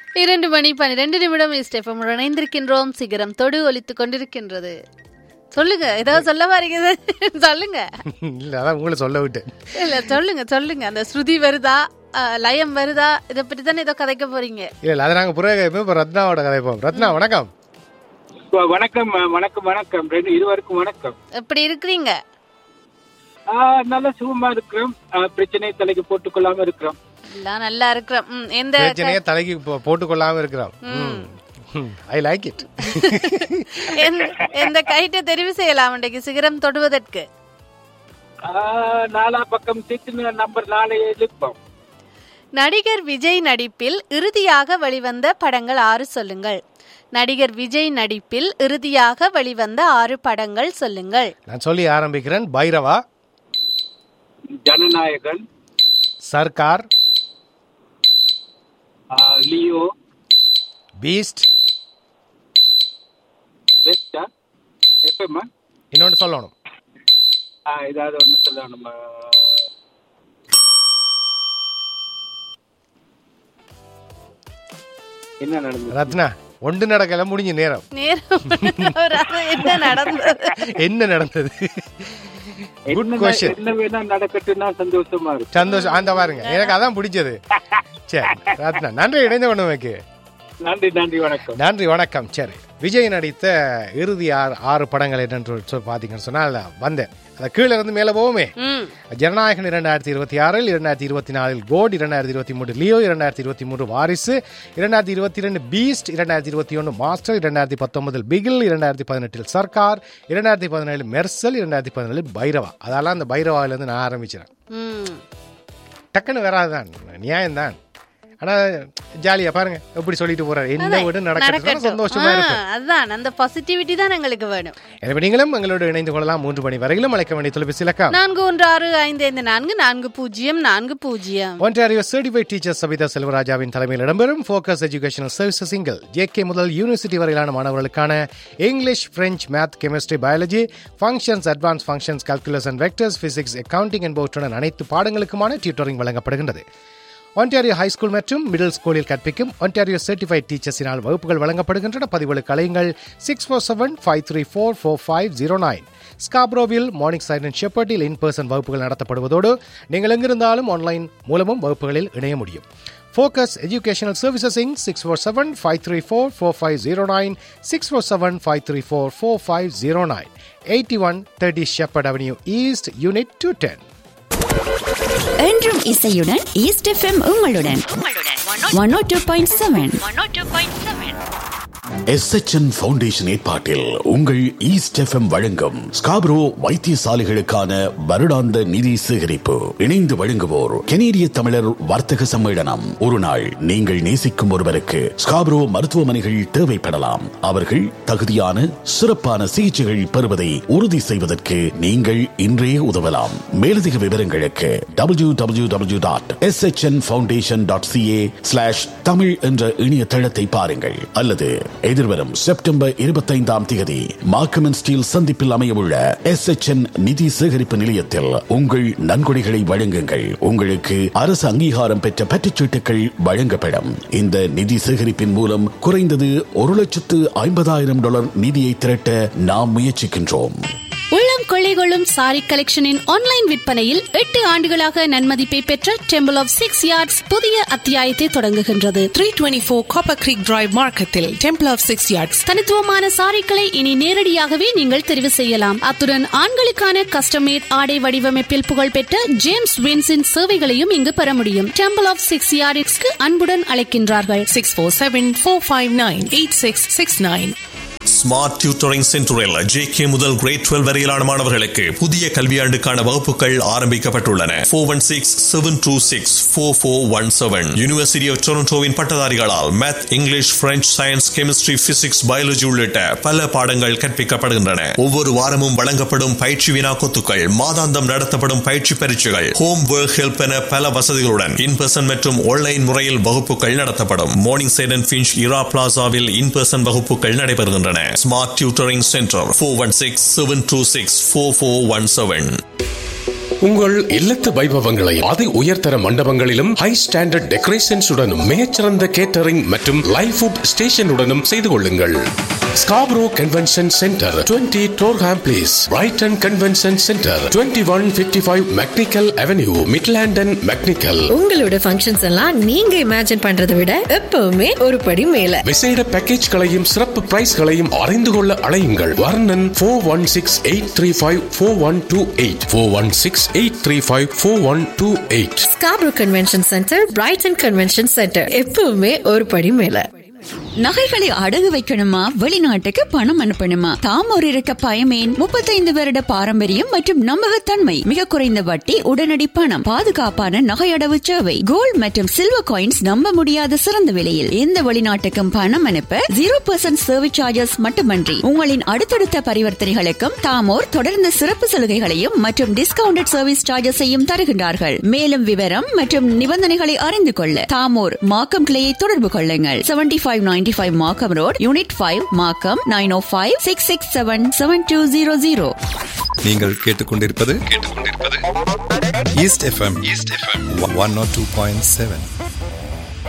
இரண்டு மணி பன்னிரெண்டு நிமிடம் ஸ்டெஃபம் இணைந்திருக்கின்றோம் சிகரம் தொடு ஒலித்துக் கொண்டிருக்கின்றது சொல்லுங்க ஏதாவது சொல்ல வரீங்க சொல்லுங்க இல்லை அதான் உங்களை சொல்ல விட்டேன் இல்ல சொல்லுங்க சொல்லுங்க அந்த ஸ்ருதி வருதா அஹ், லயம் வருதா இதை பற்றி தானே ஏதோ கதைக்க போறீங்க இல்லை இல்லை அதை நாங்கள் புறக கேட்போம் இப்போ ரத்னாவோட கதைப்போம் ரத்னா வணக்கம் வ- வணக்கம் அஹ், வணக்கம் வணக்கம் ரெண்டு இருவருக்கும் வணக்கம் எப்படி இருக்கிறீங்க ஆஹ், நல்ல சுகமா இருக்கிறோம் ஆஹ், பிரச்சனை தலைக்கு போட்டுக்கொள்ளாம இருக்கிறோம் எல்லாம் நல்லா இருக்கிறோம் ம், எந்த பிரச்சனையே தலைக்கு போ- போட்டுக்கொள்ளாம இருக்கிறோம் ஐ லைக் இட் எந்த- எந்த கைட்டை தெரிவு செய்யலாம் இன்றைக்கு சிகரம் தொடுவதற்கு ஆஹ், நாலா பக்கம் சீட்டு நம்பர் நாளை எழுப்போம் நடிகர் விஜய் நடிப்பில் இறுதியாக வெளிவந்த படங்கள் ஆறு சொல்லுங்கள் நடிகர் விஜய் நடிப்பில் இறுதியாக வெளிவந்த ஆறு படங்கள் சொல்லுங்கள் நான் சொல்லி ஆரம்பிக்கிறேன் Bhairava Jananayagan Sarkar ah, Leo Beast பெஸ்டா எப்பமா இன்னொன்று சொல்லணும் ஏதாவது ஒண்ணு சொல்லணும் என்ன நடந்தது ரத்னா ஒன்று நடக்கல முடிஞ்ச நேரம் நேரம் வராது. என்ன நடந்தது என்ன நடந்தது குட் என்ன கொஸ்டின் என்ன வேணா நடக்கட்டும்னா சந்தோஷமா இருக்கும் சந்தோஷம் அந்த பாருங்க எனக்கு அதான் பிடிச்சது சரி ரத்னா நன்றி இணைந்த கொண்டமைக்கு நன்றி நன்றி வணக்கம் நன்றி வணக்கம் சரி விஜய் நடித்த இறுதி ஆறு ஆறு படங்கள் என்னன்னு சொல்லி பார்த்தீங்கன்னு சொன்னால் வந்தேன் அந்த கீழே இருந்து மேலே போவோமே ம் ஜனநாயகன் இரண்டாயிரத்தி இருபத்தி ஆறில் இரண்டாயிரத்தி இருபத்தி நாலில் கோட் இரண்டாயிரத்தி இருபத்தி மூன்று லியோ இரண்டாயிரத்தி இருபத்தி மூன்று வாரிசு இரண்டாயிரத்தி இருபத்தி ரெண்டு பீஸ்ட் இரண்டாயிரத்தி இருபத்தி ஒன்று மாஸ்டர் இரண்டாயிரத்தி பத்தொன்பதில் பிகில் இரண்டாயிரத்தி பதினெட்டில் சர்க்கார் இரண்டாயிரத்தி பதினேழு மெர்சல் இரண்டாயிரத்தி பதினேழு பைரவா அதெல்லாம் அந்த பைரவாவிலேருந்து நான் ஆரம்பிச்சிடறேன் ம் டக்குன்னு வராதுதான் நியாயம்தான் ஆனால் ஜாலியா பாருங்க எப்படி சொல்லிட்டு போறாரு என்ன விட நடக்கட்டும் நடக்கட்டும். சந்தோஷமா ஆ, இருப்பேன் அதான் அந்த பாசிட்டிவிட்டி தான் எங்களுக்கு வேணும் எனவே நீங்களும் எங்களோடு இணைந்து கொள்ளலாம் மூன்று மணி வரையிலும் அழைக்க வேண்டிய தொலைபேசி இலக்கம் நான்கு ஒன்று ஆறு ஐந்து ஐந்து நான்கு நான்கு பூஜ்ஜியம் நான்கு பூஜ்ஜியம் ஒன்டாரியோ சர்டிஃபைட் டீச்சர் சபிதா செல்வராஜாவின் தலைமையில் இடம்பெறும் focus educational services single J K முதல் யூனிவர்சிட்டி வரையிலான மாணவர்களுக்கான English French math chemistry biology functions advance functions calculus and vectors physics accounting என்பவற்றுடன் அனைத்து பாடங்களுக்குமான டியூட்டரிங் வழங்கப்படுகின்றது ஒன்டாரியோ ஹை ஸ்கூல் மற்றும் மிடில் ஸ்கூலில் கற்பிக்கும் ஒன்டாரியோ சர்டிஃபைட் டீச்சர்ஸினால் வகுப்புகள் வழங்கப்படுகின்றன பதிவுகளுக்கு அலையுங்கள் six four seven five three four four five zero nine ஸ்காப்ரோவில் மார்னிங் சைட் அண்ட் ஷெப்பர்டில் இன் பர்சன் வகுப்புகள் நடத்தப்படுவதோடு நீங்கள் எங்கிருந்தாலும் ஆன்லைன் மூலமும் வகுப்புகளில் இணைய முடியும் focus educational services inc six four seven five three four four five zero nine six four seven five three four four five zero nine eighty one thirty Sheppard avenue east unit two ten என்றும் இசையுடன் east F M உங்களுடன் one O two point seven S H N foundation ஏற்பாட்டில் உங்கள் east F M வழங்கும் Scarborough வைத்தியசாலைகளுக்கான வருடாந்த நிதி சேகரிப்பு இணைந்து வழங்குவோர் கெனேடிய தமிழர் வர்த்தக சம்மேளனம் ஒரு நாள் நீங்கள் நேசிக்கும் ஒருவருக்கு ஸ்காப்ரோ மருத்துவமனைகள் தேவைப்படலாம் அவர்கள் தகுதியான சிறப்பான சிகிச்சைகள் பெறுவதை உறுதி செய்வதற்கு நீங்கள் இன்றே உதவலாம் மேலதிக விவரங்களுக்கு W W W dot S foundation dot C A slash Tamil என்ற இணையதளத்தை பாருங்கள் அல்லது எதிர்வரும் செப்டம்பர் இருபத்தைந்தாம் தேதி மார்க்கமன் ஸ்டீல் சந்திப்பில் அமையவுள்ள எஸ் நிதி சேகரிப்பு நிலையத்தில் உங்கள் நன்கொடைகளை வழங்குங்கள் உங்களுக்கு அரசு அங்கீகாரம் பெற்ற பற்றுச்சீட்டுகள் வழங்கப்படும் இந்த நிதி சேகரிப்பின் மூலம் குறைந்தது ஒரு லட்சத்து ஐம்பதாயிரம் டாலர் நிதியை திரட்ட நாம் முயற்சிக்கின்றோம் உள்ளம் கொள்ளை கொள்ளும் சாரி கலெக்ஷனின் ஆன்லைன் விற்பனையில் எட்டு ஆண்டுகளாக நன்மதிப்பை பெற்ற டெம்பிள் ஆஃப் சிக்ஸ் யார்ட்ஸ் புதிய அத்தியாயத்தை தொடங்குகின்றது 324 Copper Creek Drive மார்க்கத்தில் Temple of Six Yards தனித்துவமான சாரிக்களை இனி நேரடியாகவே நீங்கள் தெரிவு செய்யலாம் அத்துடன் ஆண்களுக்கான கஸ்டமேட் ஆடை வடிவமைப்பில் புகழ்பெற்ற ஜேம்ஸ் வின்ஸின் சேவைகளையும் இங்கு பெற முடியும் டெம்பிள் ஆஃப் சிக்ஸ் யார்ட்ஸ்க்கு அன்புடன் அழைக்கின்றார்கள் 647-459-8669 ஸ்மார்ட் டியூட்டரிங் சென்டரில் ஜே கே முதல் கிரேட் டுவெல் வரையிலான மாணவர்களுக்கு புதிய கல்வியாண்டுக்கான வகுப்புகள் ஆரம்பிக்கப்பட்டுள்ளன four one six seven two six four four one seven university of டொரண்டோவின் பட்டதாரிகளால் math English French science chemistry physics biology உள்ளிட்ட பல பாடங்கள் கற்பிக்கப்படுகின்றன ஒவ்வொரு வாரமும் வழங்கப்படும் பயிற்சி வினாக்கொத்துக்கள் மாதாந்தம் நடத்தப்படும் பயிற்சி பரீட்சைகள் ஹோம் ஒர்க் ஹெல்ப் என பல வசதிகளுடன் இன் பர்சன் மற்றும் ஆன்லைன் முறையில் வகுப்புகள் நடத்தப்படும் மார்னிங் சைட் அண்ட் ஃபின்ச் இரா பிளாசாவில் இன் பர்சன் வகுப்புகள் நடைபெறுகின்றன smart tutoring centre four one six seven two six four four one seven உங்கள் இல்லத்து வைபவங்களை அதி உயர்தர மண்டபங்களிலும் ஹை ஸ்டாண்டர்ட் டெக்கரேஷன்ஸுடனும் மிகச்சிறந்த கேட்டரிங் மற்றும் லைவ் ஃபுட் ஸ்டேஷனுடனும் செய்து கொள்ளுங்கள் Scarborough convention centre 20 Durham place Brighton convention centre 2155 one fifty five McNicoll avenue Midland and McNicoll உங்களோட ஃபங்க்ஷன்ஸ் எல்லாம் நீங்க இமேஜின் பண்றதை விட எப்பவுமே ஒரு படி மேல விசேட பேக்கேஜ்களையும் சிறப்பு பிரைஸ்களையும் அறிந்து கொள்ள அழையுங்கள் வர்ணன் four one six eight three five four one two eight four one six eight three five four one two eight Scarborough convention centre Brighton convention centre எப்பவுமே ஒரு படி மேல நகைகளை அடகு வைக்கணுமா வெளிநாட்டுக்கு பணம் அனுப்பணுமா தாமோர் இருக்க பயமேன் முப்பத்தைந்து வருட பாரம்பரியம் மற்றும் நம்பகத்தன்மை மிக குறைந்த வட்டி உடனடி பணம் பாதுகாப்பான நகை அடவு சேவை கோல்ட் மற்றும் சில்வர் காயின்ஸ் நம்ப முடியாத சிறந்த விலையில் எந்த வெளிநாட்டுக்கும் பணம் அனுப்ப ஜீரோ பர்சன்ட் சர்வீஸ் சார்ஜஸ் மட்டுமன்றி உங்களின் அடுத்தடுத்த பரிவர்த்தனைகளுக்கும் தாமோர் தொடர்ந்து சிறப்பு சலுகைகளையும் மற்றும் டிஸ்கவுண்டட் சர்வீஸ் சார்ஜஸையும் தருகின்றார்கள் மேலும் விவரம் மற்றும் நிபந்தனைகளை அறிந்து கொள்ள தாமோர் மாக்கம் கிளையை தொடர்பு கொள்ளுங்கள் seventy five ninety five Markham road unit five Markham nine O five six six seven seven two zero zero நீங்கள் கேட்டுக்கொண்டிருப்பது கேட்டுக்கொண்டிருப்பது East FM East FM one nought two point seven